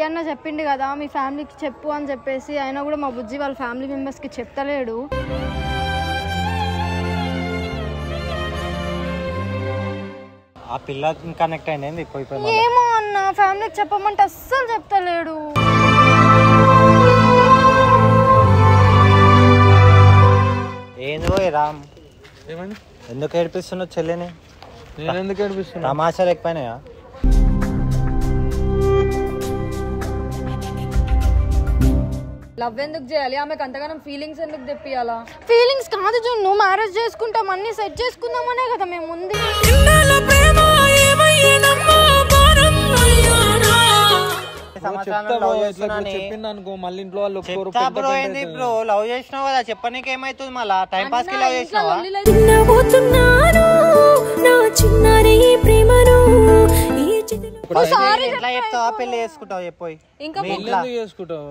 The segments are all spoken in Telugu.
అన్న చెప్పిండు కదా మీ ఫ్యామిలీకి చెప్పు అని చెప్పేసి అయినా కూడా మా బుజ్జి వాళ్ళ ఫ్యామిలీ మెంబర్స్కి చెప్తలేడు ఆ పిల్ల కనెక్ట్ అయింది పోయి పోయి మళ్ళా. ఏమో అన్న ఫ్యామిలీకి చెప్పమంటే అస్సలు చెప్తలేడు ఏంది పోయి రామ్ ఏమని ఎందుకు ఏడిపిస్తున్నావు చెల్లిని నేను ఎందుకు ఏడిపిస్తున్నా తమాషాలు ఎక్కువైనాయా లవ్ ఎందుకు చేయాలి ఆమెకు అంతగానం ఫీలింగ్స్ ఎందుకు తెప్పియాలా ఫీలింగ్స్ కాదు జున్ను మ్యారేజ్ చేసుకుంటాం అన్ని సెట్ చేసుకుందామనే కదా మేము ఉంది సంవత్సరాలు చెప్తా love బ్రో ఇట్లా చేస్తున్నానని. చెప్పింది అనుకో మళ్ళీ ఇంట్లో వాళ్ళు ఒప్పుకోరు చెప్తా పెద్ద బ్రో పెద్ద ఏంది అవుతుంది. బ్రో లవ్ చేసినావు కదా చెప్పనీకి ఏమైతుంది మళ్ళా టైం పాస్ కి లవ్ చేసినావా నవ్వుతున్నాను నా చిన్నారి ప్రేమను ఈ చితిలో ఇప్పుడు ఎట్లా చెప్తావా పెళ్లి చేసుకుంటావు చెప్పోయి ఇంకా మీ పెళ్ళి ఇంట్లో ఎందుకు చేసుకుంటావు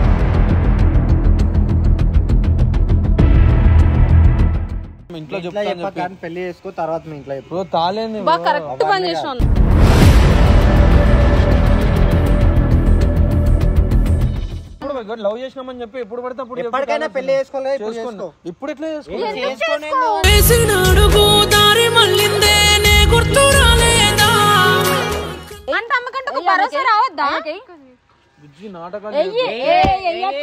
ఇంట్లో ఇంట్లో చెప్తాను చెప్పక కానీ పెళ్లి చేసుకో తర్వాత మీ ఇంట్లో చెప్పు బ్రో తాలేంది బాగా కరెక్ట్ పని చేసాను ఇప్పుడు లవ్ చేసినామని చెప్పి ఎప్పుడు పడితే అప్పుడు చెప్పి ఎప్పటికైనా కాలేజ్ పెళ్లి చేసుకోలే ఇప్పుడు చేసుకోండి. చేసుకో ఇప్పుడు ఎట్లా చేసుకో చేసుకోనే అంటే అమ్మకంటే ఒక భరోసా రావద్దా బుజ్జి నాటకాలు ఎయ్యి. ఏ, ఎయ్యక్క.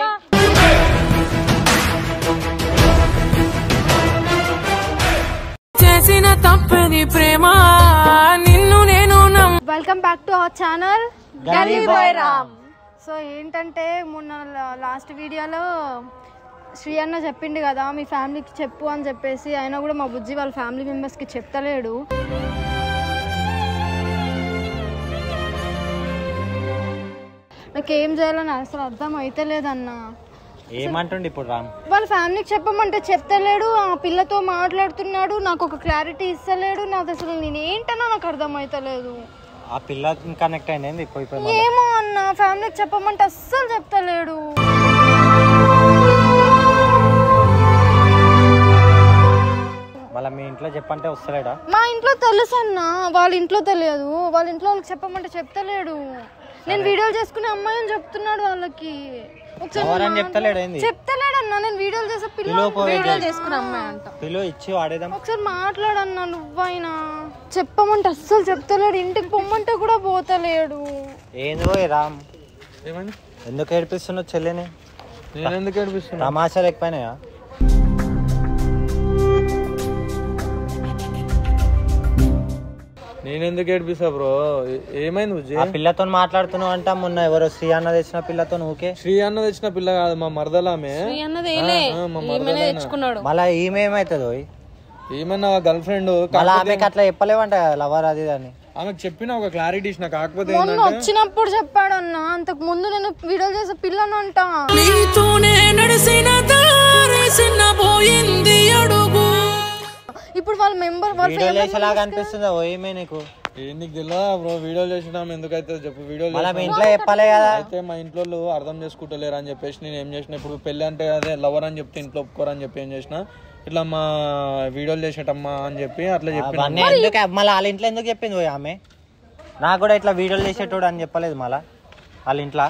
చేసిన తప్పది ప్రేమ నిన్ను నేను నమ్మ welcome back to our channel Gully boy Ram so ఏంటంటే మొన్న లాస్ట్ వీడియోలో శ్రీ అన్న చెప్పిండు కదా మీ ఫ్యామిలీకి చెప్పు అని చెప్పేసి అయినా కూడా మా బుజ్జి వాళ్ళ ఫ్యామిలీ మెంబర్స్కి చెప్తలేడు నాకేం చేయాలని అసలు అర్థం అయితే లేదన్నా ఏమంటుండు ఇప్పుడు రామ్ వాళ్ళ ఫ్యామిలీకి చెప్పమంటే చెప్తలేడు ఆ పిల్లతో మాట్లాడుతున్నాడు నాకు ఒక క్లారిటీ ఇస్తలేడు నాకు అసలు నేను ఏంటన్నా నాకు అర్థం అవుతలేదు ఆ పిల్ల కనెక్ట్ అయింది పోయి పోయి మళ్ళా. ఏమో అన్న ఫ్యామిలీకి చెప్పమంటే అస్సలు చెప్తలేడు మళ్ళీ మీ ఇంట్లో చెప్పంటే వస్తలేడా మా ఇంట్లో తెలుసు అన్న వాళ్ళ ఇంట్లో తెలియదు వాళ్ళ ఇంట్లో వాళ్ళకి చెప్పమంటే చెప్తలేడు నేను వీడియోలు చేసుకునే అమ్మాయి అని చెప్తున్నాడు వాళ్ళకి ఒకసారి ఎవరని మా- చెప్తలేడు ఏంది చెప్తలేడు అన్న నేను వీడియోలు చేసే పిల్ల పిలువ పోయి చేసుకున్న అమ్మాయి అంట పిలువ ఇచ్చి వాడేదాం ఒకసారి మాట్లాడన్నా నువ్వైనా చెప్పమంటే అస్సలు చెప్తలేడు ఇంటికి పొమ్మంటే కూడా పోతలేడు ఏంది పోయి రామ్ ఏమని ఎందుకు ఏడిపిస్తున్నావు చెల్లిని నేను ఎందుకు ఏడిపిస్తున్నా తమాషాలు ఎక్కువైనాయా నేను ఎందుకు ఏడిపిస్తా బ్రో ఏ- ఏమైంది బుజ్జి ఆ పిల్లతో మాట్లాడుతున్నావు అంట మొన్న ఎవరో శ్రీ అన్న తెచ్చిన పిల్లతో ఊకే శ్రీ అన్న తెచ్చిన పిల్ల కాదు మా మరదలామె ఈ అన్నది ఏలే ఆ, మా ఈమెనే మరదలైన. తెచ్చుకున్నాడు మళ్ళా ఈమె ఏమైతుంది ఓయ్ ఈమె నా గర్ల్ ఫ్రెండ్ మళ్ళీ ఆమెకి అట్లా చెప్పలేవంట లవర్ అది అని ఆమెకు చెప్పిన ఒక క్లారిటీ ఇచ్చిన కాకపోతే మొన్న ఏంటంటే వచ్చినప్పుడు చెప్పాడు అన్న అంతకు ముందు నేను వీడియోలు చేసే పిల్లను అంట నీతోనే నడిసిన దారేసిన పోయింది అడుగు ఇప్పుడు వాళ్ళ మెంబర్ వాళ్ళ వీడియో చేసేలాగా అనిపిస్తుందా ఓ ఏమే నీకు ఏ నీకు తెలియదా బ్రో వీడియోలు చేసినాం ఎందుకైతే చెప్పు వీడియోలు మళ్ళీ మీ ఇంట్లో చెప్పాలి కదా అయితే మా ఇంట్లో వాళ్ళు అర్థం చేసుకుంటలేరు అని చెప్పేసి నేను ఏం చేసిన ఇప్పుడు పెళ్లి అంటే అదే లవర్ అని చెప్తే ఇంట్లో ఒప్పుకోరని చెప్పి ఏం చేసిన ఇట్లా మా వీడియోలు చేసేటమ్మా అని చెప్పి అట్లా చెప్పిన అవన్నీ ఎందుకు మళ్ళీ వాళ్ళ ఇంట్లో ఎందుకు చెప్పింది పోయి ఆమె నాకు కూడా ఇట్లా వీడియోలు చేసేటోడు అని చెప్పలేదు మళ్ళా వాళ్ళ ఇంట్లో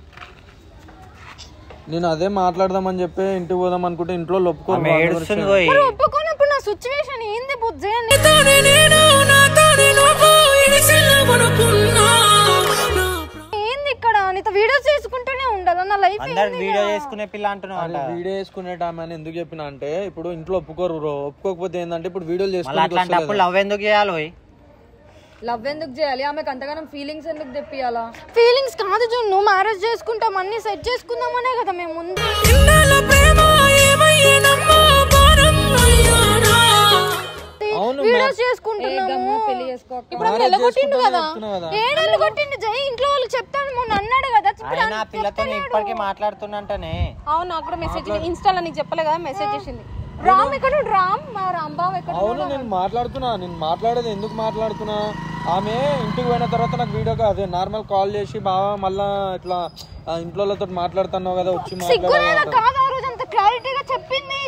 నేను అదే మాట్లాడదామని చెప్పి ఇంటికి పోదాం అనుకుంటే ఇంట్లో ఒప్పుకోరు ఆమె ఏడుస్తుంది పోయి ఒప్పుకోనప్పుడు నా సిచ్యువేషన్ ఏంది బుజ్జి అని నీతోనే నేను నాతోనే నువ్వు ఇడిసిల్లవనుకున్నా నా ఏంది ఇక్కడ నీతో వీడియోస్ చేసుకుంటూనే ఉండాలి నా లైఫ్ అందరు వీడియో చేసుకునే పిల్ల అంటున్నావు అంట వీడియో వేసుకునేట ఆమె అని ఎందుకు చెప్పిన అంటే ఇప్పుడు ఇంట్లో ఒప్పుకోరు బ్రో ఒప్పుకోకపోతే ఏంటంటే ఇప్పుడు వీడియోలు మళ్ళీ చేసుకుని అట్లాంటప్పుడు లవ్ ఎందుకు చేయాలి పోయి లవ్ ఎందుకు చేయాలి ఆమెకు అంతగానం ఫీలింగ్స్ ఎందుకు తెప్పియాలా ఫీలింగ్స్ కాదు జున్ను మ్యారేజ్ చేసుకుంటాం అన్ని సెట్ చేసుకుందామనే కదా మేము ఉంది ఇన్నాళ్ళ ప్రేమ ఏమయ్యేనమ్మా భారం అయ్యానా అవును వీడియోస్ చేసుకుంటున్నాము పెళ్లి చేసుకో ఇప్పుడు ఆమె నిలగొట్టిండు కదా చెప్తున్నావు కదా. ఏడేళ్ళు కొట్టిండు జై ఇంట్లో వాళ్ళకి చెప్తాను మొన్న అన్నాడు కదా ఇప్పుడు ఆయన ఆ పిల్లతో ఇప్పటికీ మాట్లాడుతున్నంటనే అవును నాకు కూడా మెసేజ్ ఇన్స్టాలో నీకు చెప్పలే కదా మెసేజ్ చేసింది రామ్ ఇక్కడ రామ్ మా రాంబాబు ఎక్కడ అవును నేను మాట్లాడుతున్నా నేను మాట్లాడేది ఎందుకు మాట్లాడుతున్నా ఆమె ఇంటికి పోయిన తర్వాత నాకు వీడియో అదే నార్మల్ కాల్ చేసి బావా మళ్ళా ఇట్లా ఆ ఇంట్లో మాట్లాడుతున్నావు కదా వచ్చి సిగ్గులేనా మాట్లాడాలి కాదు ఆ రోజు అంత క్లారిటీగా చెప్పింది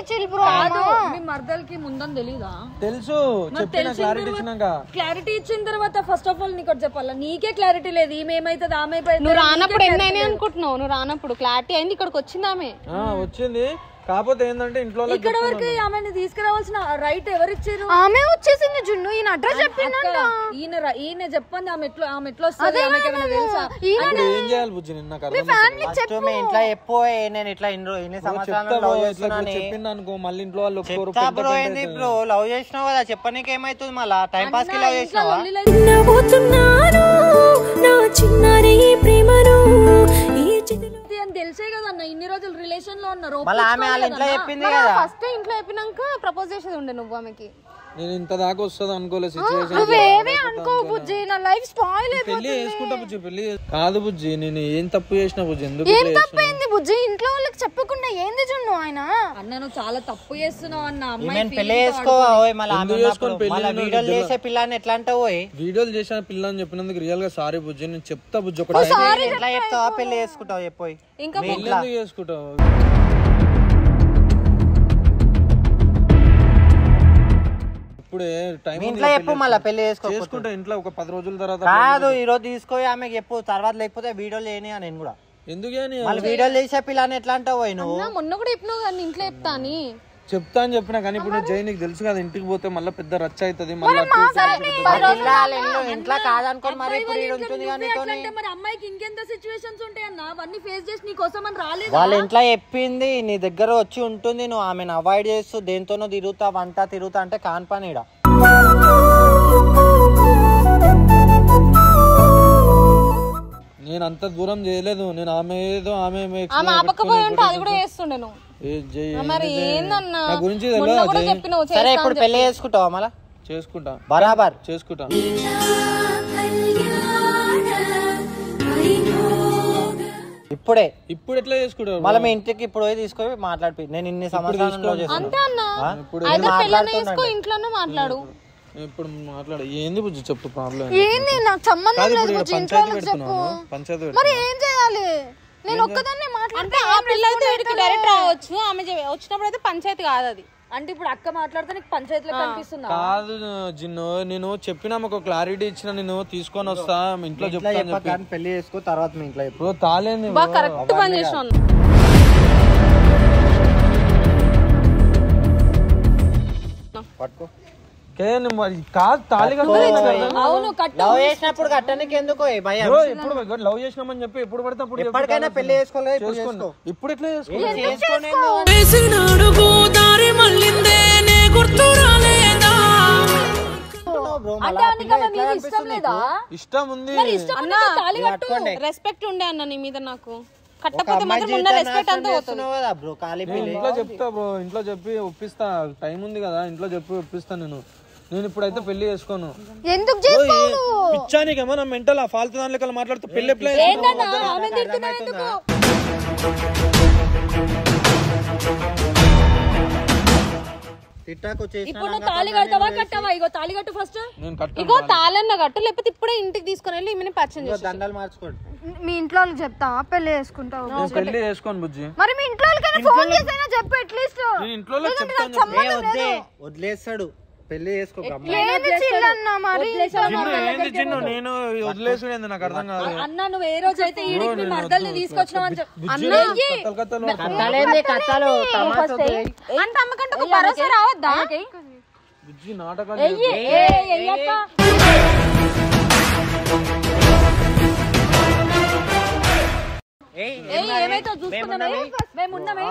చిల్ బ్రో కాదు మీ మర్దలకి ముందని తెలీదా తెలుసు చెప్పిన క్లారిటీ ఇచ్చినాక క్లారిటీ ఇచ్చిన తర్వాత ఫస్ట్ ఆఫ్ ఆల్ నీకు ఒకటి చెప్పాలా నీకే క్లారిటీ లేదు ఈమె ఏమైతుంది ఆమె అయిపోయింది. నువ్వు నీకే రానప్పుడు clarity ఎన్నైనా లేదు. అనుకుంటున్నావు నువ్వు రానప్పుడు క్లారిటీ అయింది ఇక్కడికి వచ్చింది ఆమె ఆ, వచ్చింది కాకపోతే ఏంటంటే ఇంట్లో వాళ్ళకి ఇక్కడ వరకు ఆమెను తీసుకురావాల్సిన రైట్ ఎవరు ఇచ్చారు ఆమె వచ్చేసింది జున్ను ఈయన అడ్రస్ చెప్పిందంట అక్క, ఈయన ర- ఈయన చెప్పండి ఆమె ఎట్లా ఆమె ఎట్లా వస్తుంది ఆమెకి ఏమైనా తెలుసా ఇప్పుడు ఏం చేయాలి బుజ్జి నిన్న నాకు అర్థం ఫ్యామిలీ ఫస్ట్ మీ ఇంట్లో చెప్పు ఏ నేను ఇట్లా ఇన్ని రో- ఇన్ని సంవత్సరాలు చెప్తా లవ్ బ్రో, ఇట్లా చేస్తున్నాను ఇప్పుడు చెప్పింది అనుకో మళ్ళీ ఇంట్లో వాళ్ళు ఒప్పుకోరు చెప్తా పెద్ద బ్రో పెద్ద ఏంది అవుతుంది. బ్రో లవ్ చేసినావు కదా చెప్పనీకి ఏమైతుంది మళ్ళా టైం పాస్ కి లవ్ ఇంట్లో చేసినావా లొల్లిలు నవ్వుతున్నాను నా చిన్నారి ప్రేమను ఈ చితిలో అయితే అని తెలిసే కదన్న ఇన్ని రోజులు రిలేషన్ లో ఉన్నారు మళ్ళీ ఆమె వాళ్ళ ఇంట్లో చెప్పింది కదా ఫస్ట్ ఇంట్లో చెప్పినాక ప్రపోజ్ చేసేది ఉండే నువ్వు ఆమెకి నేను ఇంత దాకా వస్తుంది అనుకోలేదు సిచ్యువేషన్ నువ్వేమీ అనుకో బుజ్జి నా లైఫ్ స్పాయిల్ పెళ్లి చేసుకుంటా బుజ్జి పెళ్లి చేసు- కాదు బుజ్జి నేను ఏం తప్పు చేసిన బుజ్జి ఎందుకు ఏం ఇట్లా చేస్తున్నావు? తప్పైంది బుజ్జి ఇంట్లో వాళ్ళకి చెప్పకుండా ఏంది జున్ను ఆయన అన్న నువ్వు చాలా తప్పు చేస్తున్నావు అన్న అమ్మాయి ఈమెను పెళ్లి feelings తో చేసుకో ఓయ్ మళ్ళీ ఆమె ఎందుకు చేసుకొని ఉన్నప్పుడు. పెళ్లి మళ్ళీ నేను వీడియోలు ఇద్దరు- చేసే పిల్లని ఎట్లా అంటావు ఓయ్? వీడియోలు చేసిన పిల్ల అని చెప్పినందుకు రియల్ గా సారీ బుజ్జి నేను చెప్తా బుజ్జి ఒక టైం ఎట్లా చెప్తావా పెళ్లి చేసుకుంటావు చెప్పోయ్ ఇంకా మీ పెళ్లి ఇంట్లో ఎందుకు చేసుకుంటావు ఇప్పుడే టైం మీ ఇంట్లో చెప్పు మళ్ళీ పెళ్లి చేసుకో చేసుకుంటా ఇంట్లో ఒక పది రోజుల తర్వాత కాదు ఈ రోజు తీసుకోయి ఆమెకి చెప్పు తర్వాత లేకపోతే వీడియోలు చేయని నేను కూడా ఎందుకు అని మళ్ళీ వీడియోలు చేసే పిల్లని ఎట్లా అంటావు ఓయ్ నువ్వు నా మొన్న కూడా చెప్పినావు కానీ ఇంట్లో చెప్తా అని చెప్తా అని చెప్పినా కానీ ఇప్పుడు జై నీకు తెలుసు కదా ఇంటికి పోతే మళ్ళీ పెద్ద రచ్చ అవుతుంది మళ్ళీ అటు ఇటు అయిపోతుంది. మరి పిల్లలు ఇల్లు ఇంట్లో కాదనుకోని మరి ఇప్పుడు ఈడ ఉంటుంది కానీ అట్లా అంటే మరి అమ్మాయికి ఇంకెంత సిచ్యువేషన్స్ ఉంటాయన్న అవన్నీ ఫేస్ చేసి నీ కోసం అని రాలేదు వాళ్ళ ఇంట్లో చెప్పింది నీ దగ్గర వచ్చి ఉంటుంది నువ్వు ఆమెను అవాయిడ్ చేస్తూ దేంతోనో తిరుగుతా వంట తిరుగుతా అంటే కాని పని ఈడ నేను అంత దూరం చేయలేదు నేను ఆమె ఏదో ఆమె ఏమో extra ఆమె ఆపకపోయి ఉంటే అది కూడా చేస్తుండే నువ్వు ఏ జై మరి ఏందన్నా నా గురించి మొన్న తెలియదా కూడా జై? చెప్పినావు సరే చేస్తా ఇప్పుడు పెళ్లి చేసుకుంటావా మళ్ళా చేసుకుంటా బరాబర్ చేసుకుంటా ఇప్పుడే ఇప్పుడు ఎట్లా చేసుకుంటావు మళ్ళీ మీ ఇంటికి ఇప్పుడు పోయి తీసుకొని మాట్లాడిపి నేను ఇన్ని సంవత్సరాలలో అంతే అన్న ఆ? అయితే పెళ్ళనే చేసుకో ఇంట్లోనే మాట్లాడు ఇప్పుడు మాట్లాడు ఏంది బుజ్జి చెప్పు ప్రాబ్లం ఏంది నాకు సంబంధం కాదు లేదు ఇప్పుడు బుజ్జి ఈడ ఇంట్లో పంచాయతీ వాళ్ళకి చెప్పు పెడుతున్నాను పంచాయతీ మరి పెడుతున్నా ఏం చేయాలి నేను ఒక్కదాన్నే అంటే మాట్లాడితే ఆ పిల్ల అయితే వీడికి డైరెక్ట్ రావచ్చు ఆమె చె- వచ్చినప్పుడు అయితే పంచాయతీ కాదు అది అంటే ఇప్పుడు అక్క మాట్లాడితే నీకు పంచాయతీలో కనిపిస్తుందా కాదు జిన్ను నేను చెప్పినా ఒక క్లారిటీ ఇచ్చిన నేను తీసుకొని వస్తా మీ ఇంట్లో ఇట్లా చెప్తా అని చెప్పి చెప్పక పెళ్లి చేసుకో తర్వాత మీ ఇంట్లో చెప్పు బ్రో తాలేంది బాగా కరెక్ట్ పని చేసినావు పట్టుకో కే నేను మరి కాదు తాళి కట్టలేదు కదా అవును కట్ట లవ్ చేసినప్పుడు కట్టనికి ఎందుకో ఏ భయం బ్రో ఎప్పుడు లవ్ చేసినామని చెప్పి ఎప్పుడు పడితే అప్పుడు చెప్పు. ఎప్పటికైనా పెళ్లి చేసుకోలేదు ఇప్పుడు చేసుకోను. చేసుకో ఇప్పుడు ఎట్లా చేసుకో చేసుకోనే వేసిన అడుగు దారి మళ్ళిందే నే గుర్తు రాలేదా బ్రో అంటే నీకు ఆమె మీద ఇష్టం లేదా ఇష్టం ఉంది అన్న తాళి కట్టు రెస్పెక్ట్ ఉండే అన్న నీ మీద నాకు ఒక కట్టకపోతే అమ్మాయి మాత్రం ఉన్న జీవితాన్ని రెస్పెక్ట్ అంతా నాశనం పోతుంది చేస్తున్నావు కదా బ్రో ఖాళీ నేను పెళ్లి ఇంట్లో చెప్తా బ్రో ఇంట్లో చెప్పి ఒప్పిస్తా టైం ఉంది కదా ఇంట్లో చెప్పి ఒప్పిస్తా నేను నేను ఇప్పుడైతే పెళ్లి చేసుకోను ఎందుకు చేసుకోవు నువ్వు? పిచ్చా నీకేమన్నా మెంటల్ ఆ ఫాల్తు దాని లెక్కలు మాట్లాడుతూ పెళ్లి ఎప్పుడే ఏంటన్నా ఆమె తిడుతున్నావు ఎందుకు తిట్టాకు ఇప్పుడు నువ్వు తాళి కడతావా కట్టావా ఇగో తాళి కట్టు ఫస్ట్ నేను కట్ట ఇగో తాళన్న కట్టు లేకపోతే ఇప్పుడే ఇంటికి తీసుకొని వెళ్ళి ఈమెని పరిచయం చేసి దండలు మార్చుకోండి మీ ఇంట్లో వాళ్ళకి చెప్తావా పెళ్లి చేసుకుంటావు నేను పెళ్లి చేసుకోను బుజ్జి మరి మీ ఇంట్లో వాళ్ళకైనా ఫోన్ చేసైనా చెప్పు అట్లీస్ట్ నేను ఇంట్లో వాళ్ళకి చెప్తాను ఏ వద్దే వదిలేస్తాడు పెళ్లి చేసుకో గమ్మున. ఏంది చిల్లన్న మరి చిన్ను ఏంది చిన్ను నేను వదిలేసుడేంది నాకు అర్థం కాదు అన్న నువ్వు ఏ రోజు అయితే ఈడికి మీ మర్దల్ని తీసుకొచ్చినావు అని చెప్పి కథలు కథలు కథలేంది కథలు తమాషా వద్దు. అంటే అమ్మకంటే ఒక భరోసా రావద్దా బుజ్జి నాటకాలు ఎయ్యి, ఏ, ఎయ్యక్క. ఏయ్, ఏయ్, ఏమైతే చూసుకున్నామే మేమున్నామే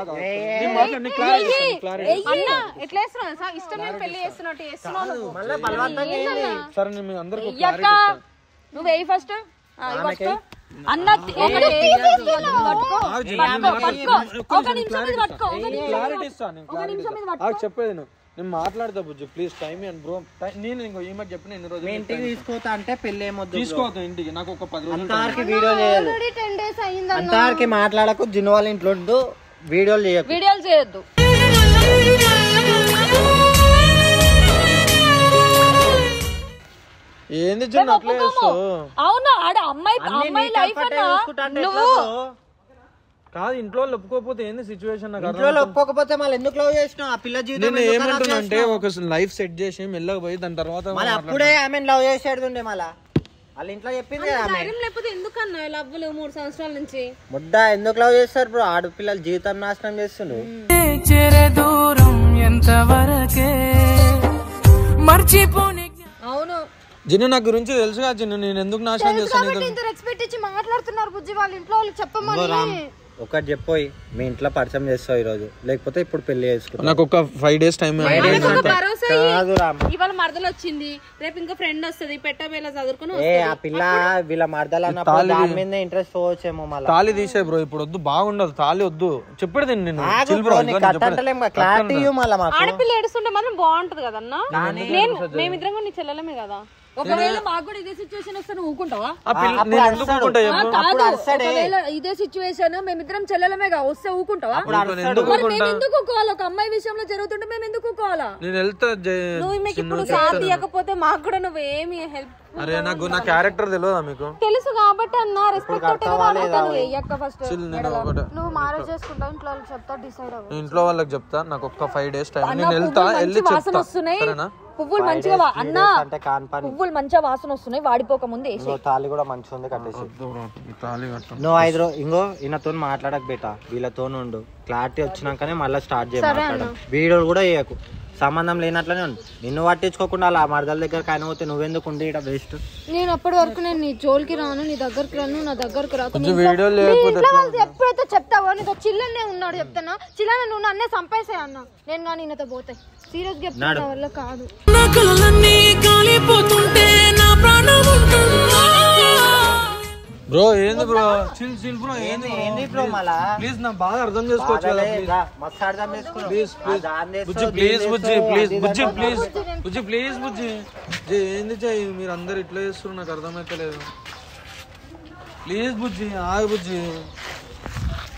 అన్న ఎట్లా వేస్తున్నావు తెలుసా? ఇష్టం లేని పెళ్లి చేస్తున్నట్టు చేస్తున్నావు నువ్వు. మళ్ళా బలవంతంగా ఏంది? సరే నేను మీ అందరికి ఒక ఎయ్యక్క clarity ఇస్తాను. నువ్వు వెయ్యి ఫస్ట్ ఫస్ట్ అన్న ఒకటి పట్టుకో పట్టుకో ఒక నిమిషం మీద పట్టుకో ఒక నిమిషం క్లారిటీ ఇస్తాను నేను clarity ఇస్తాను. ఆగు, చెప్పేది నువ్వు నేను మాట్లాడతా బుజ్జి ప్లీజ్ టైం అండ్ బ్రో నేను ఇంకో ఈమెకి చెప్పిన ఎన్ని మీ రోజులు ఇంటికి తీసుకోతా అంటే పెళ్లి ఏమొద్దు bro. తీసుకోవద్దు ఇంటికి నాకు ఒక పది రోజులు అంతవరకు వీడియో చేయదు టెన్ డేస్ అయింది అంతవరకు మాట్లాడకు జిన్ను వాళ్ళ ఇంట్లో ఉండు, వీడియోలు చేయకు వీడియోలు చేయొద్దు ఏంది చిన్న అట్లే చేస్తావు అవునా ఆడ అమ్మాయి అన్ని అమ్మాయి నీ లైఫ్ కంఫర్టే అన్న చూసుకుంటా అంటే ఎట్లా నువ్వు bro? కాదు ఇంట్లో వాళ్ళు ఒప్పుకోకపోతే ఏంది సిచ్యువేషన్ నాకు అర్థం ఇంట్లో ఒప్పుకోకపోతే మళ్ళీ ఎందుకు లవ్ చేసినావు ఆ పిల్ల జీవితం నేను ఎందుకు ఖరాబ్ ఏమంటున్నా అంటే చేసినావు? ఒక లైఫ్ సెట్ చేసి మెల్లగా పోయి దాని తర్వాత మళ్ళీ అప్పుడే ఆమె లవ్ చేసేడుండే మళ్ళా వాళ్ళ ఇంట్లో చెప్పింది కదా ఆమె ధైర్యం లేకపోతే ఎందుకు అన్నా లవ్వులు మూడు సంవత్సరాల నుంచి ముద్ద ఎందుకు లవ్ చేస్తారు బ్రో ఆడపిల్లల జీవితం నాశనం చేస్తుండ్రు చేరే దూరం ఎంతవరకే మర్చిపోని అవును జిన్ను నా గురించి తెలుసుగా జిన్ను నేను ఎందుకు నాశనం చేస్తాను కాబట్టి ఇంత రెస్పెక్ట్ ఇచ్చి మాట్లాడుతున్నారు బుజ్జి వాళ్ళ ఇంట్లో వాళ్ళకి చెప్పమని ఒకటి చెప్పోయి మీ ఇంట్లో పరిచయం చేస్తావు ఈ రోజు లేకపోతే ఇప్పుడు పెళ్లి చేసుకుంటావు నాకు ఒక ఫైవ్ డేస్ టైం ఒక భరోసా ఇయ్యి. కాదు రామ్ ఇవాళ మరదలు వచ్చింది రేపు ఇంకా ఫ్రెండ్ వస్తుంది పెట్టబేలా చదువుకుని ఏ ఆ పిల్ల వీళ్ళ మరదలు అన్నప్పుడు దాని మీద ఇంట్రెస్ట్ పోవచ్చేమో మళ్ళీ తాళి తీసే బ్రో ఇప్పుడు వద్దు బాగుండదు తాళి వద్దు చెప్పేది నేను ఆగు చిల్ బ్రో బ్రో నీకు కట్టంటలేం క్లారిటీ మళ్ళీ మాకు ఆడపిల్ల ఏడుస్తుంటే మాత్రం బాగుంటది కదన్నా నేను మేమిద్దరం కూడా నీ చెల్లెలమే కదా ఒకవేళ మాకు కూడా ఇదే సిచ్యువేషన్ వస్తే నువ్వు ఊకుంటావా ఆ పిల్ల నేను ఎందుకు ఊరుకుంటా చెప్పు అప్పుడు అరుస్తాడే ఒకవేళ ఇదే సిచ్యువేషన్ మేమిద్దరం చెల్లెలమేగా వస్తే ఊకుంటావా నేను ఎందుకు మరి మేము ఊరుకుంటా ఎందుకు ఊకోవాలి ఒక అమ్మాయి విషయంలో జరుగుతుంటే మేము ఎందుకు ఊకోవాలా నేను వెళ్తా జై- నువ్వు మీకు ఇప్పుడు సాథ్ ఇవ్వకపోతే మాకు కూడా నువ్వు ఏమి హెల్ప్ అరే నాకు నా క్యారెక్టర్ తెలియదా మీకు తెలుసు కాబట్టి అన్న రెస్పెక్ట్ తను వెయ్యక్క ఫస్ట్ చిల్ నేను ఒకటే నువ్వు మ్యారేజ్ చేసుకుంటావు ఇంట్లో వాళ్ళకి చెప్తా డిసైడ్ అవ్వు నేను ఇంట్లో వాళ్ళకి చెప్తా నాకు ఒక్క ఫైవ్ డేస్ టైం నేను వెళ్తా వెళ్ళి వాసన చెప్తా వస్తున్నాయి సరేనా పువ్వులు మంచిగా వా- అన్నా అంటే కాన్ పని పువ్వులు మంచిగా వాసన వస్తున్నాయి వాడిపోక ముందు వేసి ఇంకో తాళి కూడా మంచిగా ఉంది కట్టేసి ఈ తాళి కట్టు నువ్వు ఐదు రో ఇంకో ఈయనతో మాట్లాడక బేట వీళ్ళతో ఉండు క్లారిటీ వచ్చినాకనే మళ్ళీ స్టార్ట్ చేయ మాట్లాడడం వీడియోలు కూడా చేయకు సంబంధం లేనట్లనే ఉండు నిన్ను పట్టించుకోకుండా అలా మరదల దగ్గర ఆయన పోతే నువ్వెందుకు ఉండి ఇక్కడ వేస్ట్ నేను అప్పటి వరకు నేను నీ జోలికి రాను నీ దగ్గరికి రాను నా దగ్గరికి రాకు కొంచెం వీడియోలు లేకపోతే ఇంట్లో వాళ్ళు ఎప్పుడైతే చెప్తావో నీతో చిల్లనే ఉన్నాడు చెప్తానా చిల్లన నువ్వు నన్నే చంపేసాయి అన్న నేను కానీ ఈయనతో పోతే సీరియస్ గా చెప్తున్నా, నా వల్ల కాదు నా కలలన్నీ కాలిపోతుంటే నా ప్రాణం ఉంటుందా బ్రో ఏంది బ్రో చిల్ చిల్ బ్రో ఏంది ఏంది బ్రో మళ్ళా ప్లీజ్ నా బాధ అర్థం చేసుకోవచ్చు కదా బాధలే, ప్లీజ్ రా, మస్తు అర్థం చేసుకున్నావు. ప్లీజ్ ఆ ప్లీజ్ దాన్ని బుజ్జి చేస్తావు, ప్లీజ్ దీన్ని బుజ్జి చేస్తావు, ప్లీజ్ అది బుజ్జి చేస్తావు. ప్లీజ్ బుజ్జి ప్లీజ్ బుజ్జి జై, ఏంది చెయ్యి మీరు అందరు ఇట్లా చేస్తున్నారు నాకు అర్థమైతలేదు ప్లీజ్ బుజ్జి ఆగు బుజ్జి